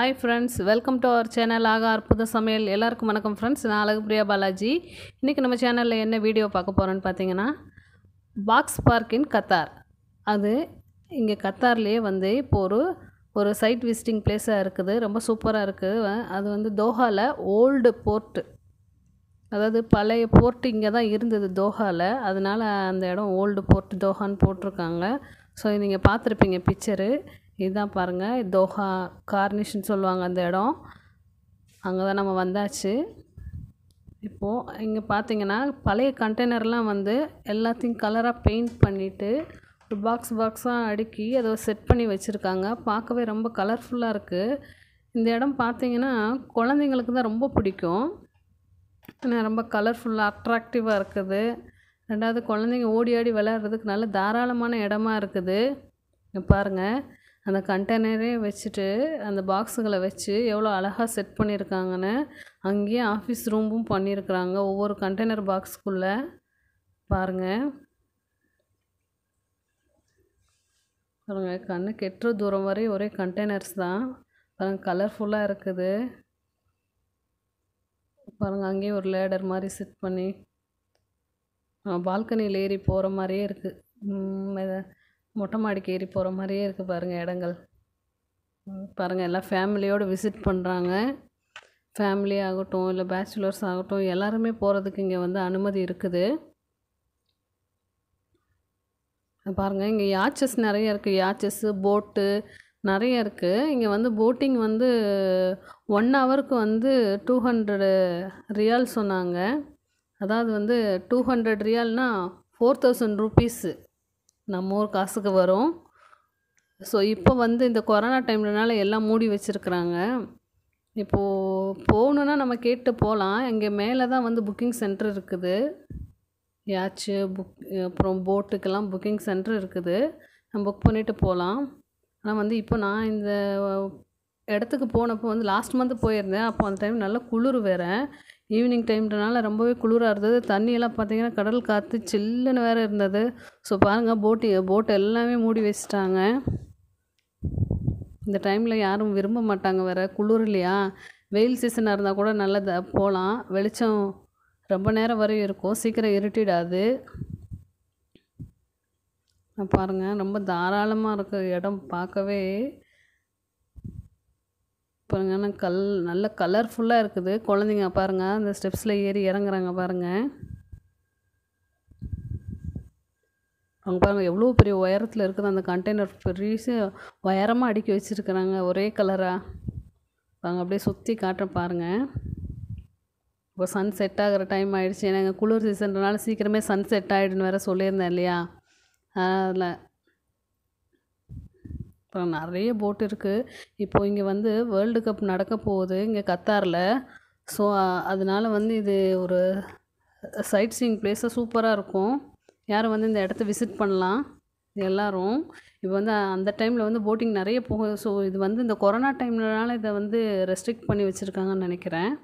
hi friends welcome to our channel ஆக அற்புத சமையல் எல்லாருக்கும் வணக்கம் ஃப்ரெண்ட்ஸ் நான் அழகுப்ரியா பாலாஜி இன்றைக்கி நம்ம சேனலில் என்ன வீடியோ பார்க்க போகிறோன்னு பார்த்தீங்கன்னா பாக்ஸ் பார்க் இன் கத்தார் அது இங்கே கத்தார்லேயே வந்து இப்போ ஒரு ஒரு சைட் விசிட்டிங் பிளேஸாக இருக்குது ரொம்ப சூப்பராக இருக்குது அது வந்து தோஹாவில் ஓல்டு போர்ட்டு அதாவது பழைய போர்ட் இங்கே தான் இருந்தது தோஹாவில் அதனால் அந்த இடம் ஓல்டு போர்ட் தோஹான்னு போட்டிருக்காங்க ஸோ நீங்கள் பார்த்துருப்பீங்க பிக்சரு இதுதான் பாருங்கள் தோஹா கார்னிஷ்னு சொல்லுவாங்க அந்த இடம் அங்கே தான் நம்ம வந்தாச்சு இப்போது இங்கே பார்த்தீங்கன்னா பழைய கண்டெய்னர்லாம் வந்து எல்லாத்தையும் கலராக பெயிண்ட் பண்ணிவிட்டு ஒரு பாக்ஸ் பாக்ஸாக அடுக்கி அதை செட் பண்ணி வச்சுருக்காங்க பார்க்கவே ரொம்ப கலர்ஃபுல்லாக இருக்குது இந்த இடம் பார்த்தீங்கன்னா குழந்தைங்களுக்கு தான் ரொம்ப பிடிக்கும் ஏன்னா ரொம்ப கலர்ஃபுல்லாக அட்ராக்டிவாக இருக்குது ரெண்டாவது குழந்தைங்க ஓடி ஆடி விளையாடுறதுக்கு நல்ல தாராளமான இடமா இருக்குது இங்க பாருங்கள் அந்த கண்டெய்னரே வச்சுட்டு அந்த பாக்ஸுகளை வச்சு எவ்வளோ அழகாக செட் பண்ணியிருக்காங்கன்னு அங்கேயே ஆஃபீஸ் ரூமும் பண்ணியிருக்கிறாங்க ஒவ்வொரு கண்டெய்னர் பாக்ஸுக்குள்ளே பாருங்கள் பாருங்கள் கண்ணு கெட்டுற தூரம் வரை ஒரே கண்டெய்னர்ஸ் தான் பாருங்கள் கலர்ஃபுல்லாக இருக்குது பாருங்கள் அங்கேயே ஒரு லேடர் மாதிரி செட் பண்ணி பால்கனியில் ஏறி போகிற மாதிரியே இருக்குது மொட்டை மாடிக்கு ஏறி போகிற மாதிரியே இருக்குது பாருங்கள் இடங்கள் ம், பாருங்கள் எல்லாம் ஃபேமிலியோடு விசிட் பண்ணுறாங்க ஃபேமிலி ஆகட்டும் இல்லை பேச்சுலர்ஸ் ஆகட்டும் எல்லாருமே போகிறதுக்கு இங்கே வந்து அனுமதி இருக்குது பாருங்கள் இங்கே யாச்சஸ் நிறைய இருக்குது யாச்சஸ்ஸு போட்டு நிறைய இருக்குது இங்கே வந்து போட்டிங் வந்து ஒன் ஹவருக்கு வந்து டூ ஹண்ட்ரடு ரியால் சொன்னாங்க அதாவது வந்து டூ ஹண்ட்ரட் ரியால்னா ஃபோர் தௌசண்ட் ருபீஸு நம்ம ஊர் காசுக்கு வரும் ஸோ இப்போ வந்து இந்த கொரோனா டைம்லனால எல்லாம் மூடி வச்சுருக்குறாங்க இப்போது போகணுன்னா நம்ம கேட்டு போகலாம் இங்கே மேலே தான் வந்து புக்கிங் சென்டர் இருக்குது யாச்சு புக் அப்புறம் போட்டுக்கெல்லாம் புக்கிங் சென்டர் இருக்குது நம்ம புக் பண்ணிவிட்டு போகலாம் ஆனால் வந்து இப்போ நான் இந்த இடத்துக்கு போனப்போ வந்து லாஸ்ட் மந்த் போயிருந்தேன் அப்போ அந்த டைம் நல்லா குளிர் வேறு ஈவினிங் டைம்ன்றனால ரொம்பவே குளிராக இருந்தது தண்ணியெல்லாம் பார்த்தீங்கன்னா கடல் காற்று சில்லுன்னு வேறு இருந்தது ஸோ பாருங்கள் போட்டு போட் எல்லாமே மூடி வச்சிட்டாங்க இந்த டைமில் யாரும் விரும்ப மாட்டாங்க வேறு குளிர் இல்லையா வெயில் சீசனாக இருந்தால் கூட நல்லா போகலாம் வெளிச்சம் ரொம்ப நேரம் வரையும் இருக்கும் சீக்கிரம் இருட்டிடாது பாருங்கள் ரொம்ப தாராளமாக இருக்குது இடம் பார்க்கவே பாருங்க ஆனால் கல் நல்ல கலர்ஃபுல்லாக இருக்குது குழந்தைங்க பாருங்கள் அந்த ஸ்டெப்ஸில் ஏறி இறங்குறாங்க பாருங்கள் அவங்க பாருங்கள் எவ்வளோ பெரிய உயரத்தில் இருக்குது அந்த கண்டெய்னர் பெரிய உயரமாக அடுக்கி வச்சுருக்குறாங்க ஒரே கலராக பாருங்க அப்படியே சுற்றி காட்டுறேன் பாருங்கள் இப்போ சன் செட் ஆகிற டைம் ஆகிடுச்சு ஏன்னா எங்கள் குளிர் சீசன்றனால சீக்கிரமே சன் செட் ஆகிடுன்னு வேறு சொல்லியிருந்தேன் இல்லையா அதில் அப்புறம் நிறைய போட் இருக்குது இப்போது இங்கே வந்து வேர்ல்டு கப் நடக்க போகுது இங்கே கத்தாரில் ஸோ அதனால வந்து இது ஒரு சைட் சீயிங் பிளேஸாக சூப்பராக இருக்கும் யாரும் வந்து இந்த இடத்த விசிட் பண்ணலாம் எல்லாரும் இப்போ வந்து அந்த டைமில் வந்து போட்டிங் நிறைய போகும் ஸோ இது வந்து இந்த கொரோனா டைம்லனால இதை வந்து ரெஸ்ட்ரிக்ட் பண்ணி வச்சுருக்காங்கன்னு நினைக்கிறேன்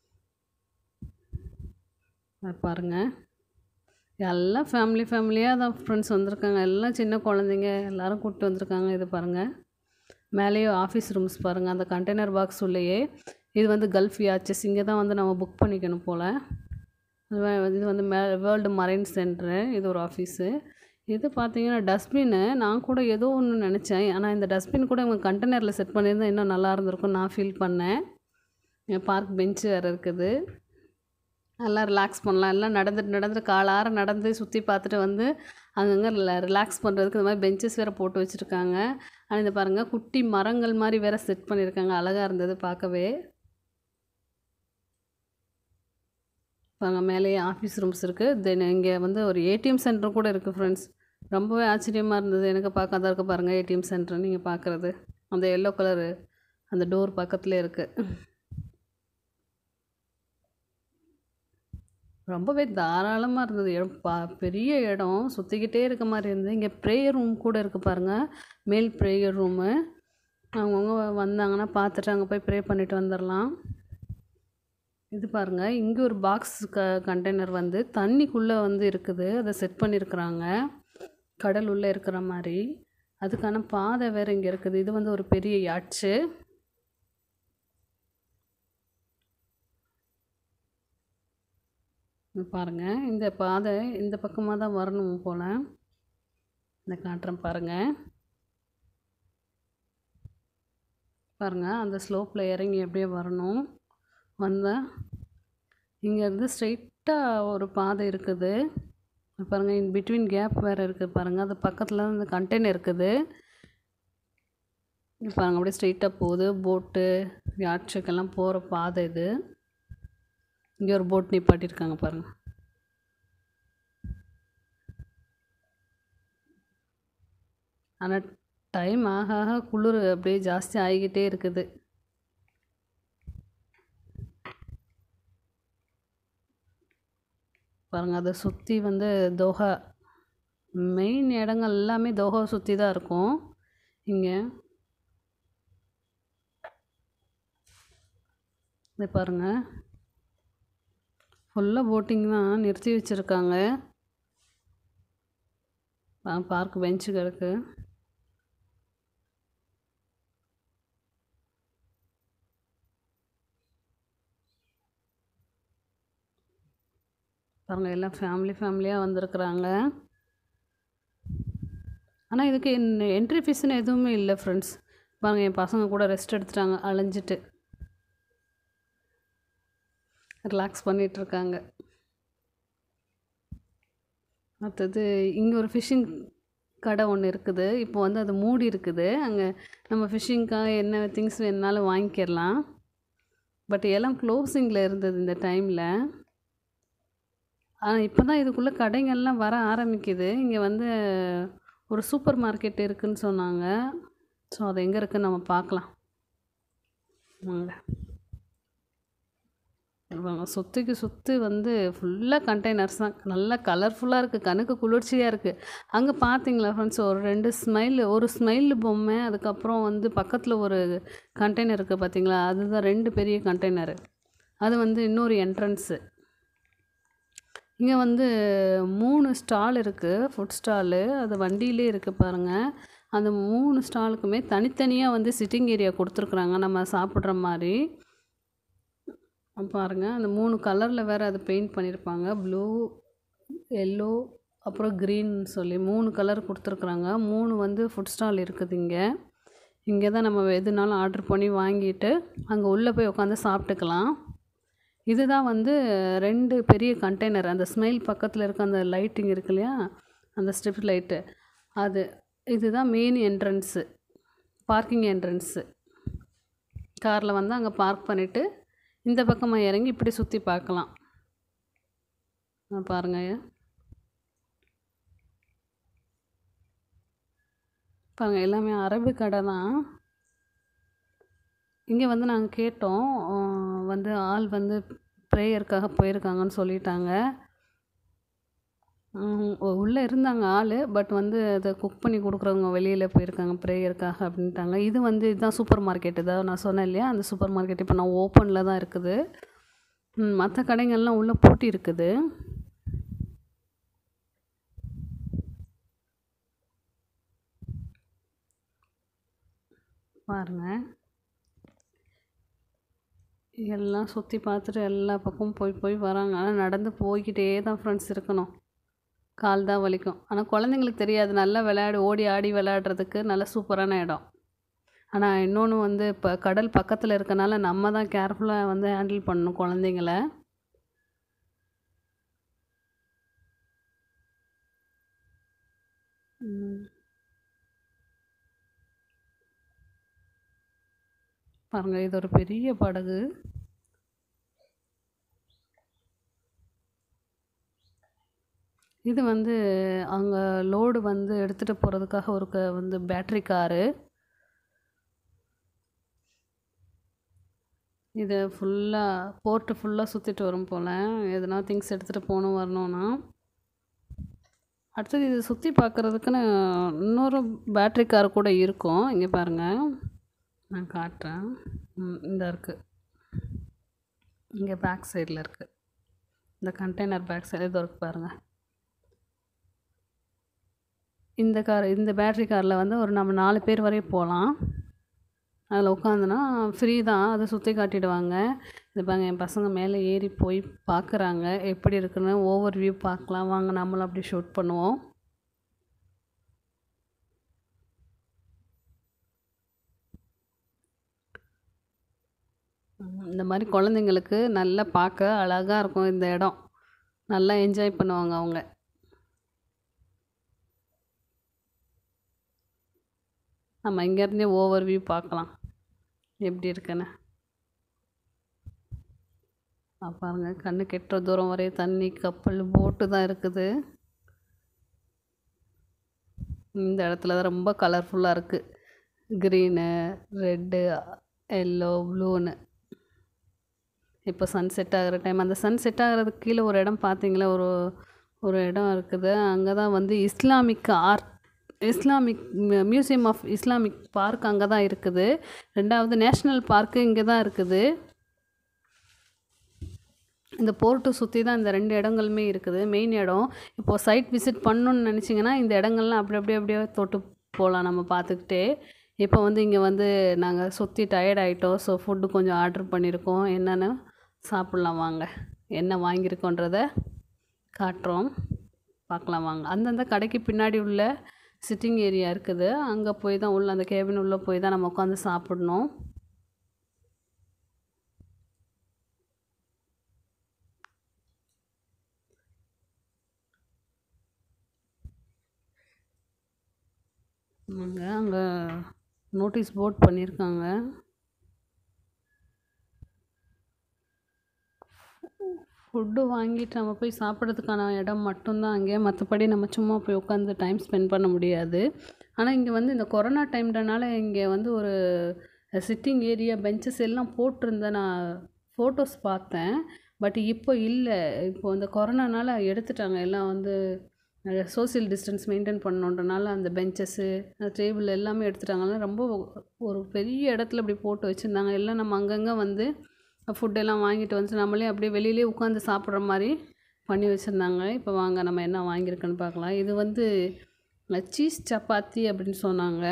அது பாருங்கள் எல்லாம் ஃபேமிலி ஃபேமிலியாக தான் ஃப்ரெண்ட்ஸ் வந்திருக்காங்க எல்லாம் சின்ன குழந்தைங்க எல்லாரும் கூப்பிட்டு வந்திருக்காங்க இது பாருங்கள் மேலேயே ஆஃபீஸ் ரூம்ஸ் பாருங்கள் அந்த கண்டெய்னர் பாக்ஸ் உள்ளேயே இது வந்து கல்ஃப் யாச்சஸ் இங்கே தான் வந்து நம்ம புக் பண்ணிக்கணும் போல் இது வந்து மே வேர்ல்டு மரைன் சென்டரு இது ஒரு ஆஃபீஸு இது பார்த்தீங்கன்னா டஸ்ட்பின்னு நான் கூட ஏதோ ஒன்று நினச்சேன் ஆனால் இந்த டஸ்ட்பின் கூட இவங்க கண்டெய்னரில் செட் பண்ணியிருந்தால் இன்னும் நல்லா இருந்திருக்கும் நான் ஃபீல் பண்ணேன் பார்க் பெஞ்சு வேறு இருக்குது நல்லா ரிலாக்ஸ் பண்ணலாம் எல்லாம் நடந்துட்டு நடந்துட்டு காலார நடந்து சுற்றி பார்த்துட்டு வந்து அங்கங்கே ரிலாக்ஸ் பண்ணுறதுக்கு இந்த மாதிரி பெஞ்சஸ் வேறு போட்டு வச்சுருக்காங்க ஆனால் இந்த பாருங்கள் குட்டி மரங்கள் மாதிரி வேறு செட் பண்ணியிருக்காங்க அழகாக இருந்தது பார்க்கவே பாருங்க மேலேயே ஆஃபீஸ் ரூம்ஸ் இருக்குது தென் இங்கே வந்து ஒரு ஏடிஎம் சென்டர் கூட இருக்குது ஃப்ரெண்ட்ஸ் ரொம்பவே ஆச்சரியமாக இருந்தது எனக்கு பார்க்க தான் இருக்குது பாருங்கள் ஏடிஎம் சென்டர் நீங்கள் பார்க்குறது அந்த எல்லோ கலரு அந்த டோர் பக்கத்துலேயே இருக்குது ரொம்பவே தாராளமாக இருந்தது இடம் பா பெரிய இடம் சுற்றிக்கிட்டே இருக்க மாதிரி இருந்தது இங்கே ப்ரேயர் ரூம் கூட இருக்குது பாருங்கள் மேல் ப்ரேயர் ரூமு அவங்கவுங்க வந்தாங்கன்னா பார்த்துட்டு அங்கே போய் ப்ரே பண்ணிட்டு வந்துடலாம் இது பாருங்கள் இங்கே ஒரு பாக்ஸ் க கண்டெய்னர் வந்து தண்ணிக்குள்ளே வந்து இருக்குது அதை செட் பண்ணியிருக்கிறாங்க கடல் உள்ளே இருக்கிற மாதிரி அதுக்கான பாதை வேறு இங்கே இருக்குது இது வந்து ஒரு பெரிய யாட்சு இங்க பாருங்கள் இந்த பாதை இந்த பக்கமாக தான் வரணும் போல் இந்த காட்டுறேன் பாருங்கள் பாருங்கள் அந்த ஸ்லோப்பில் இறங்கி அப்படியே வரணும் வந்தால் இங்கேருந்து ஸ்ட்ரெயிட்டாக ஒரு பாதை இருக்குது பாருங்கள் இன் பிட்வீன் கேப் வேறு இருக்குது பாருங்கள் அது பக்கத்தில் தான் இந்த கண்டெய்னர் இருக்குது இங்க பாருங்கள் அப்படியே ஸ்ட்ரெயிட்டாக போகுது போட்டு யாட்சிக்கெல்லாம் போகிற பாதை இது இங்கே ஒரு போட் நிப்பாட்டியிருக்காங்க பாருங்கள் ஆனால் டைம் ஆக ஆக குளிர் அப்படியே ஜாஸ்தி ஆகிக்கிட்டே இருக்குது பாருங்கள் அதை சுற்றி வந்து தோஹா மெயின் இடங்கள் எல்லாமே தோஹா சுற்றி தான் இருக்கும் இங்கே இது பாருங்கள் ஃபுல்லாக போட்டிங் தான் நிறுத்தி வச்சுருக்காங்க பார்க் பெஞ்சு கிடக்கு பாருங்கள் எல்லாம் ஃபேமிலி ஃபேமிலியாக வந்திருக்குறாங்க ஆனால் இதுக்கு என்ட்ரி ஃபீஸ்னு எதுவுமே இல்லை ஃப்ரெண்ட்ஸ் பாருங்கள் என் பசங்க கூட ரெஸ்ட் எடுத்துட்டாங்க அலைஞ்சிட்டு ரிலாக்ஸ் பண்ணிகிட்ருக்காங்க அடுத்தது இங்கே ஒரு ஃபிஷ்ஷிங் கடை ஒன்று இருக்குது இப்போ வந்து அது மூடி இருக்குது அங்கே நம்ம ஃபிஷ்ஷிங்க்காக என்ன திங்ஸ் வேணுனாலும் வாங்கிக்கிடலாம் பட் எல்லாம் க்ளோசிங்கில் இருந்தது இந்த டைமில் ஆனால் இப்போ தான் இதுக்குள்ளே கடைங்கள்லாம் வர ஆரம்பிக்குது இங்கே வந்து ஒரு சூப்பர் மார்க்கெட் இருக்குதுன்னு சொன்னாங்க ஸோ அது எங்கே இருக்குன்னு நம்ம பார்க்கலாம் வாங்க வாங்க சுற்றிக்கு சுற்றி வந்து ஃபுல்லாக கண்டெய்னர்ஸ் தான் நல்லா கலர்ஃபுல்லாக இருக்குது கண்ணுக்கு குளிர்ச்சியாக இருக்குது அங்கே பார்த்தீங்களா ஃப்ரெண்ட்ஸ் ஒரு ரெண்டு ஸ்மைல் ஒரு ஸ்மைல் பொம்மை அதுக்கப்புறம் வந்து பக்கத்தில் ஒரு கண்டெய்னர் இருக்குது பார்த்தீங்களா அதுதான் ரெண்டு பெரிய கண்டெய்னரு அது வந்து இன்னொரு என்ட்ரன்ஸு இங்கே வந்து மூணு ஸ்டால் இருக்குது ஃபுட் ஸ்டாலு அது வண்டியிலே இருக்குது பாருங்கள் அந்த மூணு ஸ்டாலுக்குமே தனித்தனியாக வந்து சிட்டிங் ஏரியா கொடுத்துருக்குறாங்க நம்ம சாப்பிட்ற மாதிரி பாருங்கள் அந்த மூணு கலரில் வேறு அது பெயிண்ட் பண்ணியிருப்பாங்க ப்ளூ எல்லோ அப்புறம் க்ரீன்னு சொல்லி மூணு கலர் கொடுத்துருக்குறாங்க மூணு வந்து ஃபுட் ஸ்டால் இருக்குது இங்கே இங்கே தான் நம்ம எதுனாலும் ஆர்டர் பண்ணி வாங்கிட்டு அங்கே உள்ளே போய் உட்காந்து சாப்பிட்டுக்கலாம் இதுதான் வந்து ரெண்டு பெரிய கண்டெய்னர் அந்த ஸ்மைல் பக்கத்தில் இருக்க அந்த லைட்டிங் இருக்கு இல்லையா அந்த ஸ்ட்ரிப் லைட்டு அது இதுதான் மெயின் என்ட்ரன்ஸு பார்க்கிங் என்ட்ரன்ஸு காரில் வந்து அங்கே பார்க் பண்ணிவிட்டு இந்த பக்கமாக இறங்கி இப்படி சுற்றி பார்க்கலாம் பாருங்க பாருங்க எல்லாமே அரபு கடை தான் இங்கே வந்து நாங்கள் கேட்டோம் வந்து ஆள் வந்து ப்ரேயருக்காக போயிருக்காங்கன்னு சொல்லிட்டாங்க உள்ளே இருந்தாங்க ஆள் பட் வந்து அதை குக் பண்ணி கொடுக்குறவங்க வெளியில் போயிருக்காங்க ப்ரேயருக்காக அப்படின்ட்டாங்க இது வந்து இதுதான் சூப்பர் மார்க்கெட் இதான் நான் சொன்னேன் இல்லையா அந்த சூப்பர் மார்க்கெட் இப்போ நான் ஓப்பனில் தான் இருக்குது மற்ற கடைகள்லாம் உள்ளே பூட்டி இருக்குது பாருங்கள் எல்லாம் சுற்றி பார்த்துட்டு எல்லா பக்கமும் போய் போய் வராங்க ஆனால் நடந்து போய்கிட்டே தான் ஃப்ரெண்ட்ஸ் இருக்கணும் கால் தான் வலிக்கும் ஆனால் குழந்தைங்களுக்கு தெரியாது நல்லா விளையாடி ஓடி ஆடி விளையாடுறதுக்கு நல்ல சூப்பரான இடம் ஆனால் இன்னொன்று வந்து இப்போ கடல் பக்கத்தில் இருக்கனால நம்ம தான் கேர்ஃபுல்லாக வந்து ஹேண்டில் பண்ணணும் குழந்தைங்கள பாருங்கள் இது ஒரு பெரிய படகு இது வந்து அங்கே லோடு வந்து எடுத்துகிட்டு போகிறதுக்காக ஒரு க வந்து பேட்ரி காரு இது ஃபுல்லாக போர்ட்டு ஃபுல்லாக சுற்றிட்டு வரும் போல் எதுனா திங்ஸ் எடுத்துகிட்டு போகணும் வரணும்னா அடுத்தது இது சுற்றி பார்க்குறதுக்குன்னு இன்னொரு பேட்ரி கார் கூட இருக்கும் இங்கே பாருங்கள் நான் காட்டுறேன் இந்த இருக்குது இங்கே பேக் சைடில் இருக்குது இந்த கண்டெய்னர் பேக் சைடு இது இருக்கு பாருங்கள் இந்த கார் இந்த பேட்ரி காரில் வந்து ஒரு நம்ம நாலு பேர் வரையும் போகலாம் அதில் உட்காந்துனா ஃப்ரீ தான் அதை சுற்றி காட்டிடுவாங்க இது பாருங்க என் பசங்க மேலே ஏறி போய் பார்க்குறாங்க எப்படி இருக்குன்னு ஓவர் வியூ பார்க்கலாம் வாங்க நம்மளும் அப்படி ஷூட் பண்ணுவோம் இந்த மாதிரி குழந்தைங்களுக்கு நல்லா பார்க்க அழகாக இருக்கும் இந்த இடம் நல்லா என்ஜாய் பண்ணுவாங்க அவங்க நம்ம இங்கேருந்தே ஓவர் வியூ பார்க்கலாம் எப்படி இருக்குன்னு பாருங்க கண்ணு கெட்டுற தூரம் வரைய தண்ணி கப்பல் போட்டு தான் இருக்குது இந்த இடத்துல தான் ரொம்ப கலர்ஃபுல்லாக இருக்குது க்ரீனு ரெட்டு எல்லோ ப்ளூன்னு இப்போ சன் செட் ஆகிற டைம் அந்த சன் செட் ஆகிறதுக்கு கீழே ஒரு இடம் பார்த்தீங்களா ஒரு ஒரு இடம் இருக்குது அங்கே தான் வந்து Islamic art Islamic museum of Islamic park அங்கே தான் இருக்குது ரெண்டாவது நேஷ்னல் பார்க்கு இங்கே தான் இருக்குது இந்த போர்ட்டை சுற்றி தான் இந்த ரெண்டு இடங்களுமே இருக்குது மெயின் இடம் இப்போது சைட் விசிட் பண்ணணுன்னு நினச்சிங்கன்னா இந்த இடங்கள்லாம் அப்படி அப்படியே அப்படியே தொட்டு போகலாம் நம்ம பார்த்துக்கிட்டே இப்போ வந்து இங்கே வந்து நாங்கள் சுற்றி டயர்ட் ஆகிட்டோம் ஸோ ஃபுட்டு கொஞ்சம் ஆர்டர் பண்ணியிருக்கோம் என்னென்னு சாப்பிட்லாம் வாங்க என்ன வாங்கியிருக்கோன்றத காட்டுறோம் பார்க்கலாம் வாங்க அந்தந்த கடைக்கு பின்னாடி உள்ள சிட்டிங் ஏரியா இருக்குது அங்கே போய் தான் உள்ள அந்த கேபின் உள்ளே போய் தான் நம்ம உட்காந்து சாப்பிடணும் அங்கே அங்கே நோட்டீஸ் போர்ட் பண்ணியிருக்காங்க ஃபுட்டு வாங்கிட்டு நம்ம போய் சாப்பிட்றதுக்கான இடம் மட்டும்தான் அங்கே மற்றபடி நம்ம சும்மா போய் உட்காந்து டைம் ஸ்பெண்ட் பண்ண முடியாது ஆனால் இங்கே வந்து இந்த கொரோனா டைம்ன்றனால இங்கே வந்து ஒரு சிட்டிங் ஏரியா பெஞ்சஸ் எல்லாம் போட்டிருந்த நான் ஃபோட்டோஸ் பார்த்தேன் பட் இப்போ இல்லை இப்போ இந்த கொரோனானால எடுத்துட்டாங்க எல்லாம் வந்து சோசியல் டிஸ்டன்ஸ் மெயின்டைன் பண்ணணுன்றனால அந்த பெஞ்சஸ்ஸு அந்த டேபிள் எல்லாமே எடுத்துட்டாங்க ரொம்ப ஒரு பெரிய இடத்துல இப்படி போட்டு வச்சுருந்தாங்க எல்லாம் நம்ம அங்கங்கே வந்து ஃபுட்டெல்லாம் வாங்கிட்டு வந்து நம்மளே அப்படியே வெளியிலே உட்காந்து சாப்பிட்ற மாதிரி பண்ணி வச்சுருந்தாங்க இப்போ வாங்க நம்ம என்ன வாங்கியிருக்குன்னு பார்க்கலாம் இது வந்து சீஸ் சப்பாத்தி அப்படின்னு சொன்னாங்க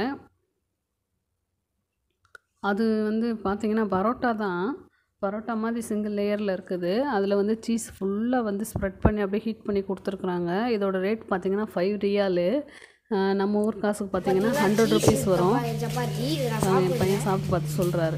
அது வந்து பார்த்திங்கன்னா பரோட்டா தான் பரோட்டா மாதிரி சிங்கிள் லேயரில் இருக்குது அதில் வந்து சீஸ் ஃபுல்லாக வந்து ஸ்ப்ரெட் பண்ணி அப்படியே ஹீட் பண்ணி கொடுத்துருக்குறாங்க இதோட ரேட் பார்த்திங்கன்னா ஃபைவ் ரியாலு நம்ம ஊர் காசுக்கு பார்த்திங்கன்னா ஹண்ட்ரட் ருபீஸ் வரும் சப்பாத்தி இது நான் ஆ, என் பையன் சாப்பிட்டு பார்த்து சொல்கிறாரு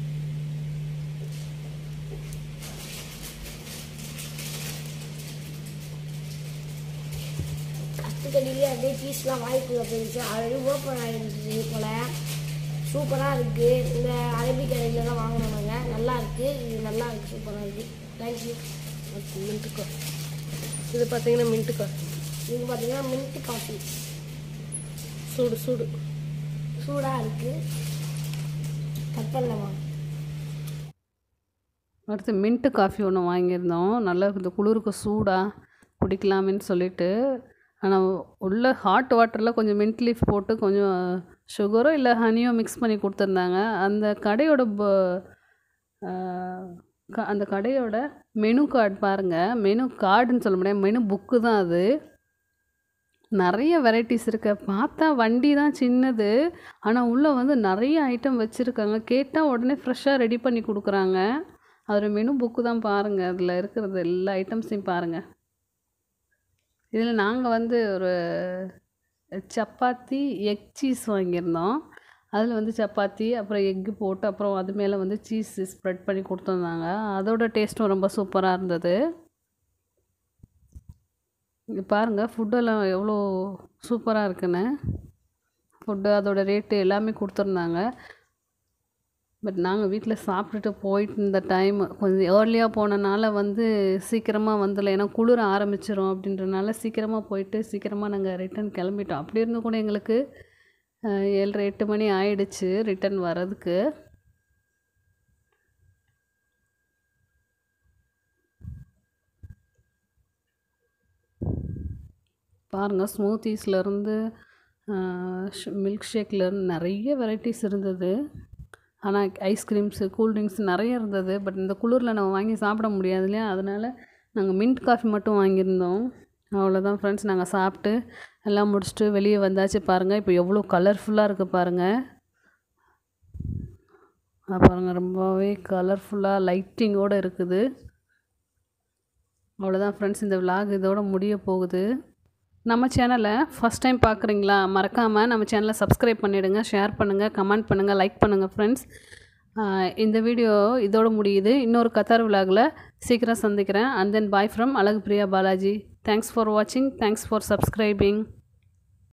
கற்றுக்கடியிலே அப்படியே பீஸ்லாம் வாய்க்குள்ள போயிருச்சு ஆல்ரெடி ஓப்பன் ஆகிருந்துச்சு போல் சூப்பராக இருக்குது இந்த அரபிக் கடையில் தான் வாங்கினோம் நாங்கள் நல்லா இருக்குது இது நல்லா இருக்குது சூப்பராக இருக்குது தேங்க்யூ மின்ட்டு காஃபி இது பார்த்தீங்கன்னா மின்ட்டு காஃபி இது பார்த்தீங்கன்னா மின்ட்டு காஃபி சூடு சூடு சூடாக இருக்குது கட் பண்ணலாமா அடுத்து மின்ட்டு காஃபி ஒன்று வாங்கியிருந்தோம் நல்லா இந்த குளிருக்கு சூடாக குடிக்கலாமேன்னு சொல்லிட்டு ஆனால் உள்ள ஹாட் வாட்டரில் கொஞ்சம் மின்ட் லீஃப் போட்டு கொஞ்சம் சுகரோ இல்லை ஹனியோ மிக்ஸ் பண்ணி கொடுத்துருந்தாங்க அந்த கடையோட ப- ஆ, க- அந்த கடையோட மெனு கார்டு பாருங்கள் மெனு கார்டுன்னு சொல்ல முடியாது மெனு புக்கு தான் அது நிறைய வெரைட்டிஸ் இருக்கு பார்த்தா வண்டி தான் சின்னது ஆனால் உள்ளே வந்து நிறைய ஐட்டம் வச்சுருக்காங்க கேட்டால் உடனே ஃப்ரெஷ்ஷாக ரெடி பண்ணி கொடுக்குறாங்க அதில் மெனு புக்கு தான் பாருங்கள் அதில் இருக்கிறது எல்லா ஐட்டம்ஸையும் பாருங்கள் இதில் நாங்கள் வந்து ஒரு சப்பாத்தி எக் சீஸ் வாங்கியிருந்தோம் அதில் வந்து சப்பாத்தி அப்புறம் எக்கு போட்டு அப்புறம் அது மேலே வந்து சீஸ் ஸ்ப்ரெட் பண்ணி கொடுத்துருந்தாங்க அதோட டேஸ்ட்டும் ரொம்ப சூப்பராக இருந்தது இங்கே பாருங்கள் ஃபுட்டெல்லாம் எவ்வளோ சூப்பராக இருக்குன்னு ஃபுட்டு அதோட ரேட்டு எல்லாமே கொடுத்துருந்தாங்க பட் நாங்கள் வீட்டில் சாப்பிட்டுட்டு போயிட்டு இருந்த டைம் கொஞ்சம் ஏர்லியாக போனனால வந்து சீக்கிரமாக வந்துடல ஏன்னா குளிர ஆரம்பிச்சிரும் அப்படின்றனால சீக்கிரமாக போயிட்டு சீக்கிரமாக நாங்கள் ரிட்டர்ன் கிளம்பிட்டோம் அப்படி இருந்து கூட எங்களுக்கு அஹ், ஏழரை எட்டு மணி ஆயிடுச்சு ரிட்டர்ன் வர்றதுக்கு பாருங்கள் ஸ்மூத்தீஸ்லேருந்து மில்க் ஷேக்லேருந்து நிறைய வெரைட்டிஸ் இருந்தது ஆனால் ஐஸ்கிரீம்ஸு கூல்ட்ரிங்க்ஸ் நிறைய இருந்தது பட் இந்த குளிரில் நம்ம வாங்கி சாப்பிட முடியாது இல்லையா அதனால் நாங்கள் மின்ட் காஃபி மட்டும் வாங்கியிருந்தோம் அவ்வளோதான் ஃப்ரெண்ட்ஸ் நாங்கள் சாப்பிட்டு எல்லாம் முடிச்சுட்டு வெளியே வந்தாச்சு பாருங்கள் இப்போ எவ்வளோ கலர்ஃபுல்லாக இருக்குது பாருங்கள் பாருங்கள் ரொம்பவே கலர்ஃபுல்லாக லைட்டிங்கோடு இருக்குது அவ்வளோதான் ஃப்ரெண்ட்ஸ் இந்த விலாக் இதோட முடிய போகுது நம்ம சேனலை ஃபஸ்ட் டைம் பார்க்குறீங்களா மறக்காமல் நம்ம சேனலை சப்ஸ்கிரைப் பண்ணிவிடுங்க ஷேர் பண்ணுங்கள் கமெண்ட் பண்ணுங்கள் லைக் பண்ணுங்கள் ஃப்ரெண்ட்ஸ் இந்த வீடியோ இதோட முடியுது இன்னொரு கத்தார் விலாகில் சீக்கிரம் சந்திக்கிறேன் and then bye from Azhagu Priya Balaji thanks for வாட்சிங் தேங்க்ஸ் ஃபார் சப்ஸ்கிரைபிங்